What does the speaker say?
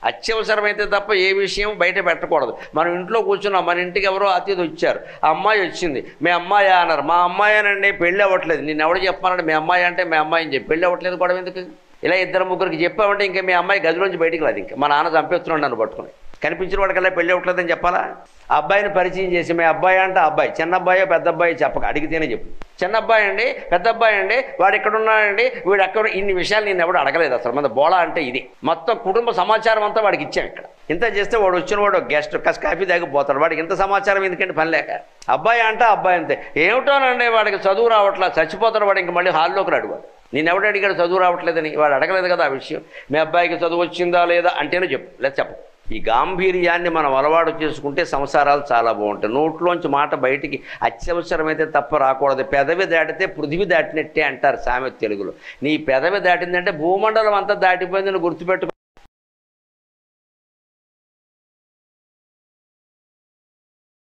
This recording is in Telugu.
అత్యవసరమైతే తప్ప ఏ విషయం బయట పెట్టకూడదు మనం ఇంట్లో కూర్చున్నాం మన ఇంటికి ఎవరో అతిథి వచ్చారు ఆ అమ్మాయి వచ్చింది మీ అమ్మాయి అన్నారు మా అమ్మాయినండి పెళ్ళి అవ్వట్లేదు నేను ఎవడు చెప్పానంటే మీ అమ్మాయి అంటే మీ అమ్మాయి అని చెప్పి పెళ్ళి అవ్వట్లేదు కూడా ఎందుకు ఇలా ఇద్దరు ముగ్గురికి చెప్పామంటే ఇంకా మీ అమ్మాయి గదిలోంచి బయటికి రాదు ఇంకా మా నాన్న చంపేస్తున్నాడు నన్ను పట్టుకుని కనిపించిన వాడికల్లా పెళ్ళి అవ్వట్లేదని చెప్పాలా ఆ అబ్బాయిని పరిచయం చేసి మీ అబ్బాయి అంటే ఆ అబ్బాయి చిన్న అబ్బాయో పెద్ద అబ్బాయి చెప్పక అడిగితేనే చెప్పు చిన్న అబ్బాయి అండి పెద్ద అబ్బాయి అండి వాడు ఎక్కడ ఉన్నాడండి వీడు ఎక్కడ ఇన్ని విషయాలు నేను ఎవడు అడగలేదు అసలు మన బోళా అంటే ఇది మొత్తం కుటుంబ సమాచారం అంతా వాడికి ఇచ్చాం ఇక్కడ ఇంత చేస్తే వాడు వచ్చిన వాడు గెస్ట్ కస్ కాఫీ తాగిపోతాడు వాడికి ఇంత సమాచారం ఎందుకంటే పని లేక అబ్బాయి అంటే అబ్బాయి అంతే ఏమిటోనండి వాడికి చదువు రావట్లా చచ్చిపోతాడు వాడు ఇంక మళ్ళీ హాల్లోకి రాడు వాడు నేను ఎవడు అడిగాడు చదువు రావట్లేదని వాడు అడగలేదు కదా ఆ విషయం మీ అబ్బాయికి చదువు వచ్చిందా లేదా అంటేనే చెప్పు లేదా చెప్పు ఈ గాంభీర్యాన్ని మనం అలవాటు చేసుకుంటే సంసారాలు చాలా బాగుంటాయి నోట్లోంచి మాట బయటికి అత్యవసరమైతే తప్ప రాకూడదు పెదవి దాటితే పృథివీ దాటినట్టే అంటారు సామెత తెలుగులో నీ పెదవి దాటిందంటే భూమండలం అంతా దాటిపోయిందని గుర్తుపెట్టు